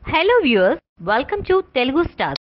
hello viewers welcome to Telugu star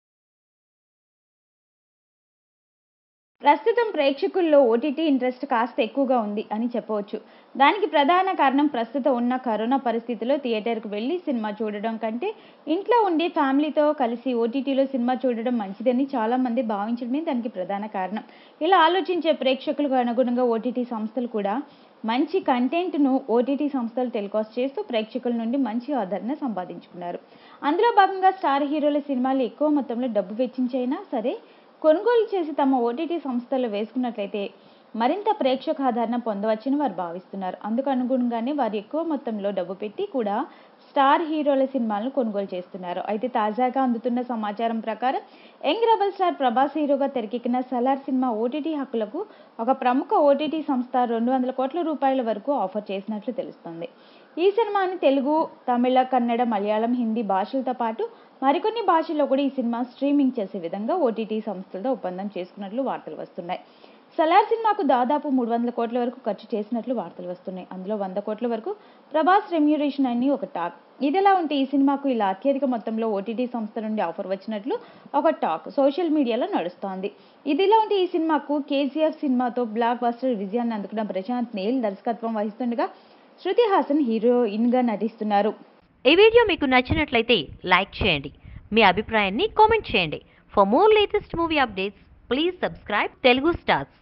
ప్రస్తుతం ప్రేక్షకుల్లో OTT interest కాస్త ఎక్కువగా ఉంది అని చెప్పవచ్చు దానికి ప్రధాన కారణం ప్రస్తుతం ఉన్న కరోనా పరిస్థితిలో థియేటర్కు వెళ్ళి సినిమా చూడడం కంటే ఇంట్లో ఉండి ఫ్యామిలీతో కలిసి ఓటీటీలో సినిమా చూడడం మంచిదని చాలామంది భావించడమే దానికి ప్రధాన కారణం ఇలా ఆలోచించే ప్రేక్షకులకు అనుగుణంగా ఓటీటీ సంస్థలు కూడా మంచి కంటెంట్ను ఓటీటీ సంస్థలు టెలికాస్ట్ చేస్తూ ప్రేక్షకుల నుండి మంచి ఆదరణ సంపాదించుకున్నారు అందులో భాగంగా స్టార్ హీరోల సినిమాలు ఎక్కువ మొత్తంలో డబ్బు వెచ్చించైనా సరే కొనుగోలు చేసి తమ ఓటీటీ సంస్థల్లో వేసుకున్నట్లయితే మరింత ప్రేక్షక ఆదరణ పొందవచ్చని వారు భావిస్తున్నారు అందుకు అనుగుణంగానే వారు ఎక్కువ మొత్తంలో డబ్బు పెట్టి కూడా స్టార్ హీరోల సినిమాలను కొనుగోలు చేస్తున్నారు అయితే తాజాగా అందుతున్న సమాచారం ప్రకారం యంగ్ రెబల్ స్టార్ ప్రభాస్ హీరోగా తెరకెక్కిన సలార్ సినిమా ఓటీటీ హక్కులకు ఒక ప్రముఖ ఓటీటీ సంస్థ రెండు వందల కోట్ల రూపాయల వరకు ఆఫర్ చేసినట్లు తెలుస్తోంది ఈ సినిమాని తెలుగు తమిళ కన్నడ మలయాళం హిందీ భాషలతో పాటు మరికొన్ని భాషల్లో కూడా ఈ సినిమా స్ట్రీమింగ్ చేసే విధంగా ఓటీటీ సంస్థలతో ఒప్పందం చేసుకున్నట్లు వార్తలు వస్తున్నాయి సలార్ సినిమాకు దాదాపు మూడు వందల కోట్ల వరకు ఖర్చు చేసినట్లు వార్తలు వస్తున్నాయి అందులో వంద కోట్ల వరకు ప్రభాస్ రెమ్యూరేషన్ అని ఒక టాక్ ఇదిలా ఉంటే ఈ సినిమాకు ఇలా అత్యధిక మొత్తంలో ఓటీటీ సంస్థ నుండి ఆఫర్ వచ్చినట్లు ఒక టాక్ సోషల్ మీడియాలో నడుస్తోంది ఇదిలా ఉంటే ఈ సినిమాకు కేజీఎఫ్ సినిమాతో బ్లాక్ బస్టర్ విజయాన్ని అందుకున్న ప్రశాంత్ నీల్ దర్శకత్వం వహిస్తుండగా శృతి హాసన్ హీరోయిన్గా నటిస్తున్నారు ఈ వీడియో మీకు నచ్చినట్లయితే లైక్ చేయండి మీ అభిప్రాయాన్ని కామెంట్ చేయండి for more latest movie updates please subscribe Telugu stars